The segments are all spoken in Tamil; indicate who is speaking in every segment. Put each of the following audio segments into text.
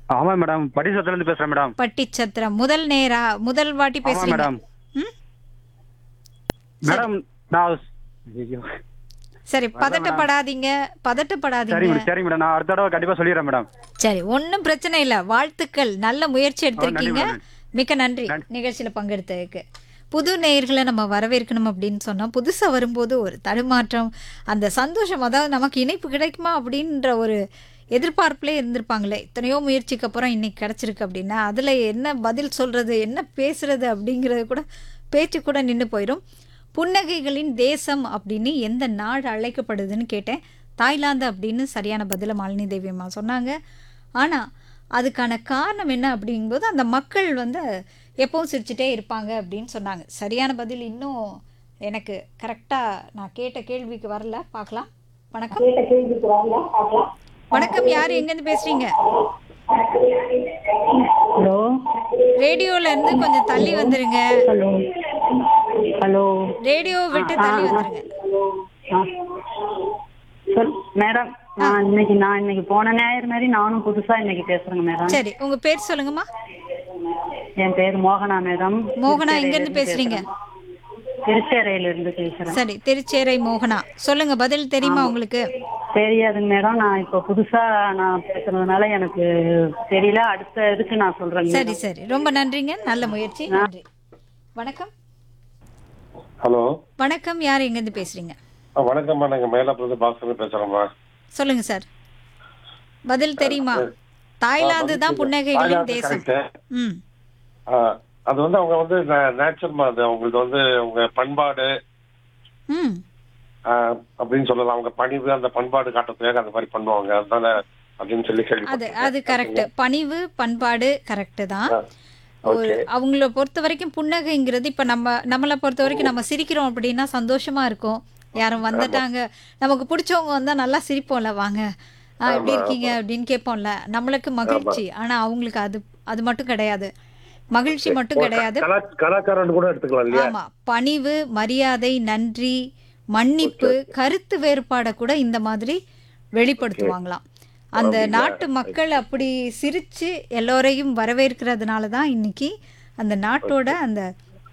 Speaker 1: ஆமா மேடம் படிசத்துல இருந்து பேசுறேன் மேடம்
Speaker 2: பட்டிச்சத்திரம் முதல் நேரா முதல் வாட்டி
Speaker 1: ஆமா
Speaker 2: பேசுறீங்க
Speaker 1: மேடம்
Speaker 2: ம்?
Speaker 1: மேடம் நான் ஐயோ.
Speaker 2: சரி பதட்டப்படாதீங்க
Speaker 1: சரி
Speaker 2: பதட்டப்படாதீங்க
Speaker 1: மேடம் சரி மேடம் நான் அடுத்த தடவை கண்டிப்பா சொல்லிடுறேன் மேடம்
Speaker 2: சரி ஒன்றும் பிரச்சனை இல்லை வாழ்த்துக்கள் நல்ல முயற்சி எடுத்திருக்கீங்க
Speaker 1: மேடம்.
Speaker 2: மிக்க நன்றி நிகழ்ச்சியில் பங்கெடுத்ததுக்கு புது நேயர்களை நம்ம வரவேற்கணும் அப்படின்னு சொன்னால் புதுசாக வரும்போது ஒரு தடுமாற்றம் அந்த சந்தோஷம் அதாவது நமக்கு இணைப்பு கிடைக்குமா அப்படின்ற ஒரு எதிர்பார்ப்புலே இருந்திருப்பாங்களே எத்தனையோ முயற்சிக்கு அப்புறம் இன்னைக்கு கிடச்சிருக்கு அப்படின்னா அதில் என்ன பதில் சொல்கிறது என்ன பேசுறது அப்படிங்கிறது கூட பேச்சு கூட நின்று போயிடும் புன்னகைகளின் தேசம் அப்படின்னு எந்த நாடு அழைக்கப்படுதுன்னு கேட்டேன் தாய்லாந்து அப்படின்னு சரியான பதிலை மாலினி தேவி அம்மா சொன்னாங்க ஆனால் அதுக்கான காரணம் என்ன அப்படிங்கும்போது அந்த மக்கள் வந்து எப்பவும் சிரிச்சுட்டே இருப்பாங்க அப்படின்னு சொன்னாங்க சரியான பதில் இன்னும் எனக்கு கரெக்டாக நான் கேட்ட கேள்விக்கு வரல பார்க்கலாம் வணக்கம் வணக்கம் யார் எங்கேருந்து பேசுறீங்க
Speaker 3: ஹலோ
Speaker 2: ரேடியோல இருந்து கொஞ்சம் தள்ளி வந்துருங்க
Speaker 3: ஹலோ ஹலோ
Speaker 2: ரேடியோ விட்டு தள்ளி வந்துருங்க
Speaker 3: ஆ சொல் மேடம் நான் இன்னைக்கு நான் இன்னைக்கு போன ஞாயிறு மாதிரி நானும் புதுசா இன்னைக்கு பேசுறேங்க மேடம்
Speaker 2: சரி உங்க பேர் சொல்லுங்கம்மா
Speaker 3: என் பேர் மோகனா மேடம்
Speaker 2: மோகனா எங்க இருந்து பேசுறீங்க
Speaker 3: திருச்சேரையில இருந்து பேசுறேன்
Speaker 2: சரி திருச்சேரை மோகனா சொல்லுங்க பதில் தெரியுமா உங்களுக்கு
Speaker 3: தெரியாதுங்க மேடம் நான் இப்ப புதுசா நான் பேசுறதுனால எனக்கு தெரியல அடுத்த இதுக்கு நான் சொல்றேங்க
Speaker 2: சரி சரி ரொம்ப நன்றிங்க நல்ல முயற்சி நன்றி வணக்கம்
Speaker 4: ஹலோ
Speaker 2: வணக்கம் யார் எங்கேருந்து பேசுறீங்க
Speaker 4: ஆ, வணக்கம்மா நாங்க மயிலாப்பூர்ல பாஸ்கர் பேசுறோம்மா
Speaker 2: சொல்லுங்க சார் பதில் தெரியுமா தாய்லாந்து தான் புன்னகைகளின்
Speaker 4: தாய்லாந்து
Speaker 2: தேசம்
Speaker 4: correct.
Speaker 2: ம்
Speaker 4: ஆ, அது வந்து அவங்க வந்து நேச்சுரல்மா அது அவங்களுக்கு வந்து அவங்க பண்பாடு
Speaker 2: ம்
Speaker 4: ஆ, அப்படின்னு சொல்லலாம் அவங்க பணிவு அந்த பண்பாடு காட்டுறதுக்காக அந்த மாதிரி பண்ணுவாங்க அதனால அப்படின்னு சொல்லி
Speaker 2: அது
Speaker 4: கேள்விப்பட்டிருக்கேன்.
Speaker 2: அது கரெக்ட் பணிவு பண்பாடு கரெக்ட் தான் ஒரு
Speaker 4: ஓகே
Speaker 2: அவங்கள பொறுத்த வரைக்கும் புன்னகைங்கிறது இப்போ நம்ம நம்மளை பொறுத்த வரைக்கும் நம்ம சிரிக்கிறோம் அப்படின்னா சந்தோஷமா இருக்கும் யாரும் வந்துட்டாங்க நமக்கு பிடிச்சவங்க வந்தா நல்லா சிரிப்போம்ல வாங்க ஆ, எப்படி இருக்கீங்க அப்படின்னு கேட்போம்ல நம்மளுக்கு மகிழ்ச்சி ஆனா அவங்களுக்கு அது அது மட்டும் கிடையாது மகிழ்ச்சி மட்டும் கிடையாது
Speaker 4: கலா- கலாச்சாரம் கூட எடுத்துக்கலாம் இல்லையா
Speaker 2: ஆமா பணிவு மரியாதை நன்றி மன்னிப்பு கருத்து வேறுபாடை கூட இந்த மாதிரி வெளிப்படுத்துவாங்களாம் அந்த நாட்டு மக்கள் அப்படி சிரிச்சு எல்லோரையும் வரவேற்கிறதுனால தான் இன்னைக்கு அந்த நாட்டோட அந்த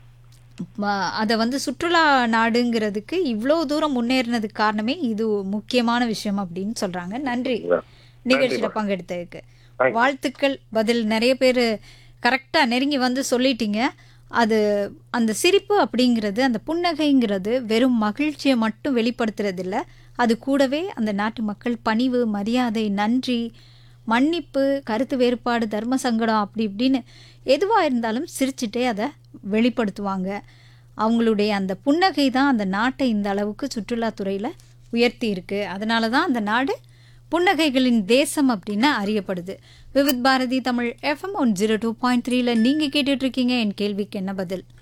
Speaker 2: ம- அதை வந்து சுற்றுலா நாடுங்கிறதுக்கு இவ்வளோ தூரம் முன்னேறினதுக்கு காரணமே இது முக்கியமான விஷயம் அப்படின்னு சொல்றாங்க நன்றி நிகழ்ச்சியில் பங்கெடுத்ததுக்கு வாழ்த்துக்கள் பதில் நிறைய பேர் கரெக்டாக நெருங்கி வந்து சொல்லிட்டீங்க அது அந்த சிரிப்பு அப்படிங்கிறது அந்த புன்னகைங்கிறது வெறும் மகிழ்ச்சியை மட்டும் வெளிப்படுத்துறது இல்ல அது கூடவே அந்த நாட்டு மக்கள் பணிவு மரியாதை நன்றி மன்னிப்பு கருத்து வேறுபாடு தர்ம சங்கடம் அப்படி இப்படின்னு எதுவாக இருந்தாலும் சிரிச்சுட்டே அதை வெளிப்படுத்துவாங்க அவங்களுடைய அந்த புன்னகை தான் அந்த நாட்டை இந்த அளவுக்கு சுற்றுலாத்துறையில் உயர்த்தி இருக்கு அதனால தான் அந்த நாடு புன்னகைகளின் தேசம் அப்படின்னு அறியப்படுது Vividh Bharati Tamil FM one zero two point த்ரீல நீங்கள் கேட்டுட்டு இருக்கீங்க என் கேள்விக்கு என்ன பதில்